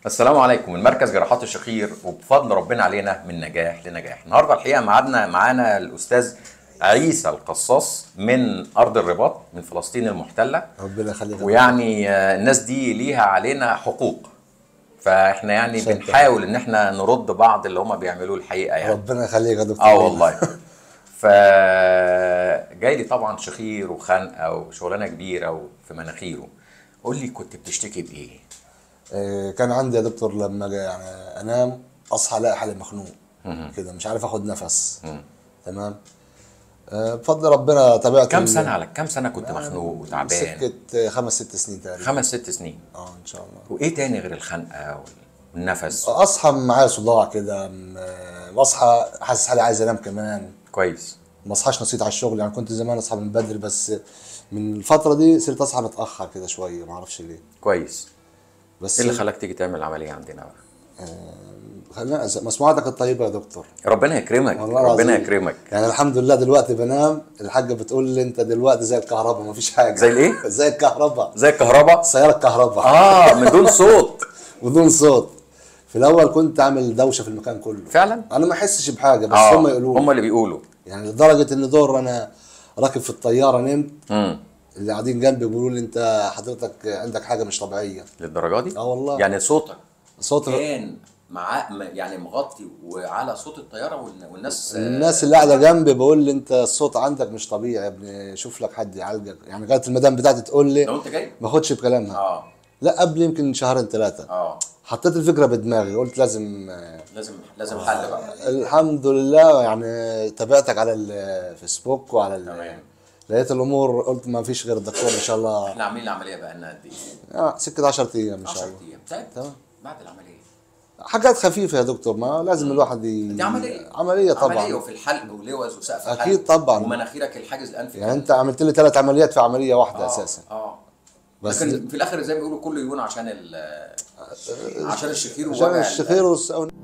السلام عليكم من مركز جراحات الشخير وبفضل ربنا علينا من نجاح لنجاح النهارده الحقيقه معادنا معانا الاستاذ عيسى القصاص من ارض الرباط من فلسطين المحتله ربنا يخليك ويعني آه، الناس دي ليها علينا حقوق فاحنا يعني شكراً. بنحاول ان احنا نرد بعض اللي هم بيعملوه الحقيقه يعني ربنا يخليك يا دكتور اه والله ف جاي لي طبعا شخير وخنقه وشغلانه كبيره وفي مناخيره قول لي كنت بتشتكي بايه؟ آه، كان عندي يا دكتور لما أجي يعني انام اصحى الاقي حالي مخنوق كده مش عارف اخد نفس تمام آه، بفضل ربنا تابعت كم ال- سنه على كم سنه كنت مخنوق وتعبان؟ سكه آه، خمس ست سنين تقريبا خمس ست سنين اه ان شاء الله وايه تاني غير الخنقه والنفس اصحى معايا صداع كده م- آه، بصحى حاسس حالي عايز انام كمان كويس ما اصحاش نسيت على الشغل يعني كنت زمان اصحى من بدري بس من الفتره دي صرت اصحى متاخر كده شويه ما اعرفش ليه كويس بس ايه اللي خلاك تيجي تعمل العمليه عندنا بقى؟ خلينا مسموعاتك الطيبه يا دكتور ربنا يكرمك والله ربنا العظيم. يكرمك يعني الحمد لله دلوقتي بنام الحاجه بتقول لي انت دلوقتي زي الكهرباء مفيش حاجه زي الايه؟ زي الكهرباء زي الكهرباء سياره الكهرباء اه من دون صوت بدون صوت في الاول كنت عامل دوشه في المكان كله فعلا؟ انا ما احسش بحاجه بس اه هم يقولوا هم اللي بيقولوا يعني لدرجه ان دور انا راكب في الطياره نمت امم اللي قاعدين جنبي بيقولوا لي انت حضرتك عندك حاجه مش طبيعيه للدرجه دي؟ اه والله. يعني صوتك صوت كان مع م- يعني مغطي وعلى صوت الطياره والن- والناس الناس اللي قاعده جنبي بقول لي انت الصوت عندك مش طبيعي يا ابني شوف لك حد يعالجك يعني لغايه المدام بتاعتي تقول لي لو انت جاي ما اخدش بكلامها اه لا قبل يمكن شهرين ثلاثه اه حطيت الفكره بدماغي قلت لازم آه، لازم لازم حل بقى الحمد لله يعني تابعتك على الفيسبوك وعلى ال- تمام. لقيت الامور قلت ما فيش غير الدكتور ان شاء الله احنا عاملين العمليه بقى لنا قد ايه؟ آه سكه 10 ايام ان شاء 10 الله ايام طيب تمام. بعد العمليه حاجات خفيفه يا دكتور ما لازم الواحد ي... دي عمليه عمليه طبعا عمليه وفي الحلق ولوز وسقف أكيد حلق طبعاً. ومناخيرك الحاجز الانفي يعني انت عملت لي ثلاث عمليات في عمليه واحده اه اساسا اه بس لكن في الاخر زي ما بيقولوا كله يهون عشان ال عشان الشخير عشان ووجع ال- الشخير والس...